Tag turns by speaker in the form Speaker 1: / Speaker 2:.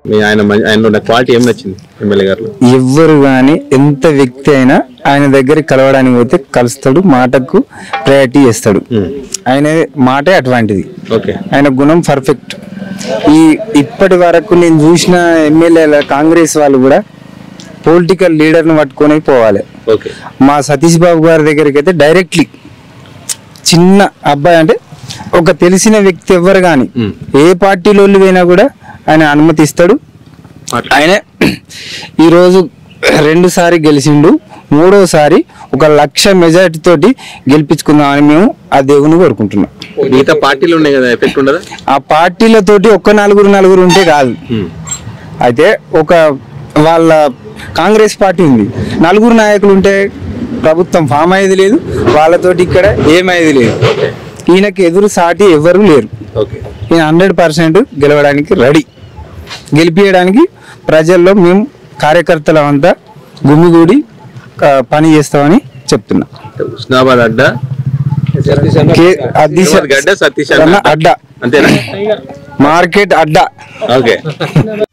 Speaker 1: మీ ఆయన మ- ఆయనలో ఉన్న క్వాలిటీ ఏం నచ్చింది ఎమ్మెల్యే గారు
Speaker 2: ఎవ్వరు కానీ ఎంత వ్యక్తి అయినా ఆయన దగ్గరికి కలవడానికి పోతే కలుస్తాడు మాటకు ప్రయారిటీ చేస్తాడు ఆయన మాటే అటువంటిది
Speaker 1: ఓకే
Speaker 2: ఆయన గుణం పర్ఫెక్ట్ ఈ ఇప్పటి వరకు నేను చూసిన ఎమ్మెల్యేల కాంగ్రెస్ వాళ్ళు కూడా పొలిటికల్ లీడర్ని పట్టుకొని పోవాలి
Speaker 1: ఓకే
Speaker 2: మా సతీష్ బాబు గారి దగ్గరికి అయితే డైరెక్ట్లీ చిన్న అబ్బాయి అంటే ఒక తెలిసిన వ్యక్తి ఎవ్వరు కానీ
Speaker 1: మ్మ్.
Speaker 2: ఏ పార్టీలో పోయినా కూడా ఆయన అనుమతిస్తాడు ఆయన ఈరోజు రెండుసారి గెలిచిండు మూడోసారి ఒక లక్ష మెజారిటీ తోటి గెలిపించుకుందామని మేము ఆ దేవుని కోరుకుంటున్నాం
Speaker 1: మిగతా పార్టీలు ఉన్నాయి కదా ఎఫెక్ట్ ఉండదా
Speaker 2: ఆ పార్టీలతోటి ఒక్క నలుగురు నలుగురు ఉంటే కాదు అయితే ఒక వాళ్ళ కాంగ్రెస్ పార్టీ ఉంది నలుగురు నాయకులు ఉంటే ప్రభుత్వం ఫామ్ అయ్యేది లేదు వాళ్ళతోటి ఇక్కడ ఏమయ్యేది లేదు ఈయనకి ఎదురు సాటి ఎవ్వరు లేరు
Speaker 1: ఓకే
Speaker 2: ఈయన హండ్రెడ్ పర్సెంట్ గెలవడానికి రెడీ గెలిపించడానికి ప్రజల్లో మేము కార్యకర్తలం అంతా గుమిగూడి ఆ, పని చేస్తామని చెప్తున్నా
Speaker 1: హుస్నాబాద్ అడ్డ
Speaker 2: కే- అది
Speaker 1: హుస్నాబాద్ గడ్డ సతీష్ అన్న
Speaker 2: అన్న అడ్డా
Speaker 1: అంతేనా
Speaker 2: మార్కెట్ అడ్డా
Speaker 1: ఓకే